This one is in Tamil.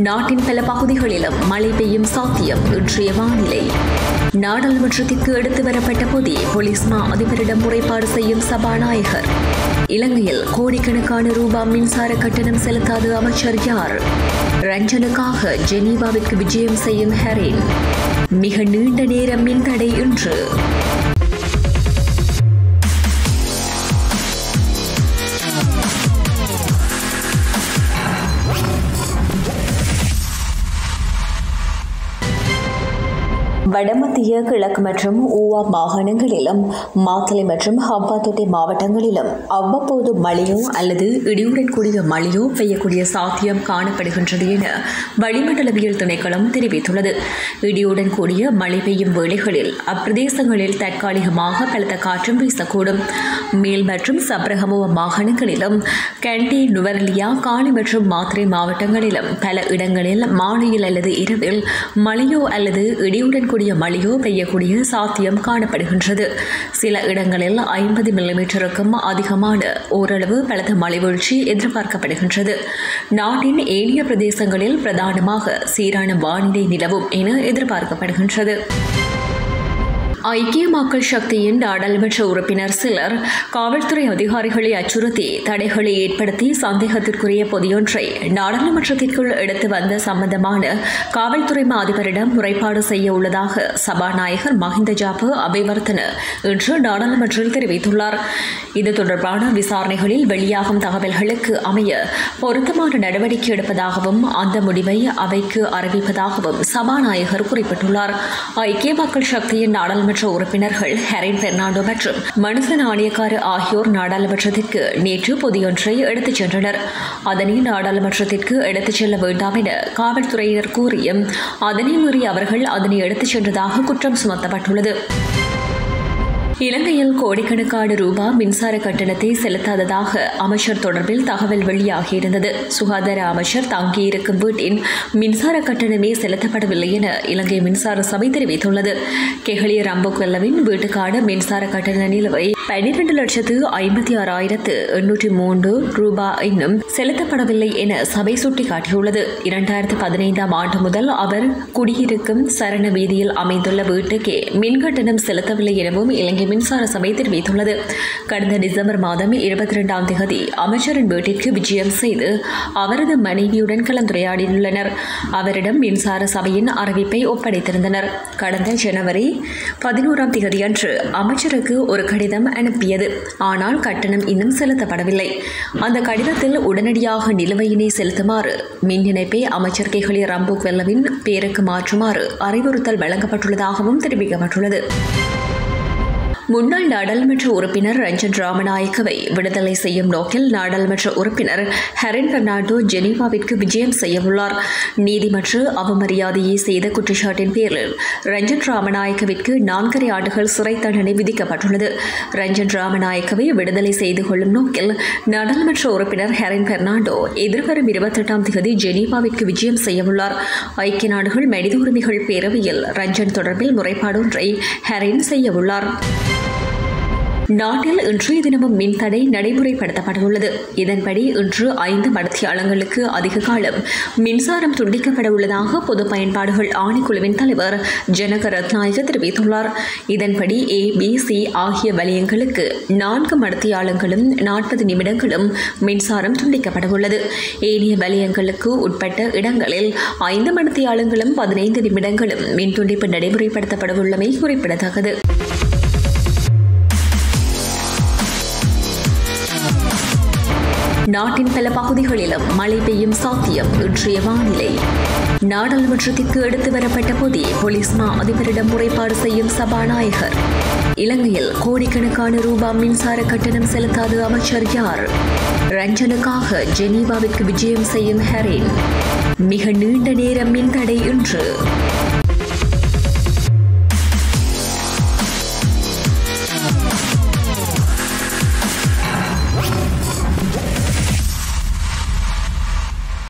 நாட்டின் பல பகுதிகளிலும் மழை பெய்யும் சாத்தியம் இன்றைய வானிலை நாடாளுமன்றத்திற்கு எடுத்து வரப்பட்ட பொதி போலீஸ் மா அதிபரிடம் முறைப்பாடு செய்யும் சபாநாயகர் இலங்கையில் கோடிக்கணக்கான ரூபாய் மின்சார கட்டணம் செலுத்தாத அமைச்சர் யார் ரஞ்சனுக்காக ஜெனீவாவிற்கு விஜயம் செய்யும் ஹெரின் மிக நீண்ட நேரம் மின்தடை இன்று வடமத்திய கிழக்கு மற்றும் ஊவா மாகாணங்களிலும் மாத்தளை மற்றும் ஹம்பாத்தோட்டை மாவட்டங்களிலும் அவ்வப்போது மழையோ அல்லது இடியுடன் கூடிய மழையோ பெய்யக்கூடிய சாத்தியம் காணப்படுகின்றது என வளிமண்டலவியல் திணைக்களம் தெரிவித்துள்ளது இடியுடன் கூடிய மழை பெய்யும் வேளைகளில் அப்பிரதேசங்களில் தற்காலிகமாக பலத்த காற்றும் வீசக்கூடும் மேல் மற்றும் சப்ரகமுவ மாகாணங்களிலும் கண்டி நுவரலியா காலி மற்றும் மாத்திரை மாவட்டங்களிலும் பல இடங்களில் மாலையில் அல்லது இரவில் மழையோ அல்லது இடியுடன் கூடிய மழையோ பெய்யக்கூடிய சாத்தியம் காணப்படுகின்றது சில இடங்களில் ஐம்பது மில்லிமீட்டருக்கும் அதிகமான ஓரளவு பலத்த மழை வீழ்ச்சி எதிர்பார்க்கப்படுகின்றது நாட்டின் ஏனைய பிரதேசங்களில் பிரதானமாக சீரான வானிலை நிலவும் என எதிர்பார்க்கப்படுகின்றது ஐக்கிய மக்கள் சக்தியின் நாடாளுமன்ற உறுப்பினர் சிலர் காவல்துறை அதிகாரிகளை அச்சுறுத்தி தடைகளை ஏற்படுத்தி சந்தேகத்திற்குரிய பொதியொன்றை நாடாளுமன்றத்திற்குள் எடுத்து வந்த சம்பந்தமான காவல்துறை அதிபரிடம் முறைப்பாடு செய்ய உள்ளதாக சபாநாயகர் மஹிந்த ஜாபு அபிவர்த்தன இன்று நாடாளுமன்றில் தெரிவித்துள்ளார் இது தொடர்பான விசாரணைகளில் வெளியாகும் தகவல்களுக்கு அமைய பொருத்தமான நடவடிக்கை எடுப்பதாகவும் அந்த முடிவை அவைக்கு அறிவிப்பதாகவும் சபாநாயகர் குறிப்பிட்டுள்ளார் ஐக்கிய மக்கள் சக்தியின் நாடாளுமன்ற நாடாளுமன்ற உறுப்பினர்கள் ஹெரின் பெர்னாண்டோ மற்றும் மனுச நாணயக்கார ஆகியோர் நாடாளுமன்றத்திற்கு நேற்று பொதியொன்றை எடுத்துச் சென்றனர் அதனை நாடாளுமன்றத்திற்கு எடுத்துச் செல்ல வேண்டாம் என காவல்துறையினர் கூறியும் அதனை மீறி அவர்கள் அதனை எடுத்துச் சென்றதாக குற்றம் சுமத்தப்பட்டுள்ளது இலங்கையில் கோடிக்கணக்கான ரூபாய் மின்சார கட்டணத்தை செலுத்தாததாக அமைச்சர் தொடர்பில் தகவல் வெளியாகியிருந்தது சுகாதார அமைச்சர் தங்கியிருக்கும் வீட்டின் மின்சார கட்டணமே செலுத்தப்படவில்லை என இலங்கை மின்சார சபை தெரிவித்துள்ளது கெஹலிய ரம்புக்வெல்லவின் வீட்டுக்கான மின்சார கட்டண நிலுவை பனிரெண்டு லட்சத்து ஐம்பத்தி ஆறாயிரத்து எண்ணூற்றி மூன்று ரூபாய் இன்னும் செலுத்தப்படவில்லை என சபை சுட்டிக்காட்டியுள்ளது இரண்டாயிரத்து பதினைந்தாம் ஆண்டு முதல் அவர் குடியிருக்கும் சரண வீதியில் அமைந்துள்ள வீட்டுக்கே மின் கட்டணம் செலுத்தவில்லை எனவும் இலங்கை மின்சார சபை தெரிவித்துள்ளது கடந்த டிசம்பர் மாதம் இருபத்தி இரண்டாம் தேதி அமைச்சரின் வீட்டிற்கு விஜயம் செய்து அவரது மனைவியுடன் கலந்துரையாடியுள்ளனர் அவரிடம் மின்சார சபையின் அறிவிப்பை ஒப்படைத்திருந்தனர் கடந்த ஜனவரி பதினோராம் தேதி அன்று அமைச்சருக்கு ஒரு கடிதம் அனுப்பியது ஆனால் கட்டணம் இன்னும் செலுத்தப்படவில்லை அந்த கடிதத்தில் உடனடியாக நிலுவையினை செலுத்துமாறு மின் இணைப்பை அமைச்சர் கேகலி ரம்பு வெல்லவின் பேருக்கு மாற்றுமாறு அறிவுறுத்தல் வழங்கப்பட்டுள்ளதாகவும் தெரிவிக்கப்பட்டுள்ளது முன்னாள் நாடாளுமன்ற உறுப்பினர் ரஞ்சன் ராமநாயக்கவை விடுதலை செய்யும் நோக்கில் நாடாளுமன்ற உறுப்பினர் ஹெரின் பெர்னாண்டோ ஜெனீவாவிற்கு விஜயம் செய்யவுள்ளார் நீதிமன்ற அவமரியாதையை செய்த குற்றச்சாட்டின் பேரில் ரஞ்சன் ராமநாயக்கவிற்கு நான்கரை ஆண்டுகள் சிறை தண்டனை விதிக்கப்பட்டுள்ளது ரஞ்சன் ராமநாயக்கவை விடுதலை செய்து கொள்ளும் நோக்கில் நாடாளுமன்ற உறுப்பினர் ஹெரின் பெர்னாண்டோ எதிர்வரும் இருபத்தெட்டாம் தேதி ஜெனீவாவிற்கு விஜயம் செய்யவுள்ளார் ஐக்கிய நாடுகள் மனித உரிமைகள் பேரவையில் ரஞ்சன் தொடர்பில் முறைப்பாடொன்றை ஹெரின் செய்யவுள்ளார் நாட்டில் இன்றைய தினமும் மின்தடை நடைமுறைப்படுத்தப்பட்டுள்ளது இதன்படி இன்று ஐந்து மடத்தியாளங்களுக்கு அதிக காலம் மின்சாரம் துண்டிக்கப்பட உள்ளதாக பொது பயன்பாடுகள் ஆணைக்குழுவின் தலைவர் ஜனக ரத்நாயக தெரிவித்துள்ளார் இதன்படி ஏ பி சி ஆகிய வலயங்களுக்கு நான்கு மடத்தியாளங்களும் நாற்பது நிமிடங்களும் மின்சாரம் துண்டிக்கப்பட உள்ளது ஏனைய வலயங்களுக்கு உட்பட்ட இடங்களில் ஐந்து மடத்தியாளங்களும் பதினைந்து நிமிடங்களும் மின் துண்டிப்பு நடைமுறைப்படுத்தப்பட உள்ளமை குறிப்பிடத்தக்கது நாட்டின் பல பகுதிகளிலும் மழை பெய்யும் சாத்தியம் இன்றைய வானிலை நாடாளுமன்றத்திற்கு எடுத்து வரப்பட்ட பொதி போலீஸ் மா அதிபரிடம் முறைப்பாடு செய்யும் சபாநாயகர் இலங்கையில் கோடிக்கணக்கான ரூபாய் மின்சார கட்டணம் செலுத்தாத அமைச்சர் யார் ரஞ்சனுக்காக ஜெனீவாவிற்கு விஜயம் செய்யும் ஹெரின் மிக நீண்ட நேரம் மின்தடை இன்று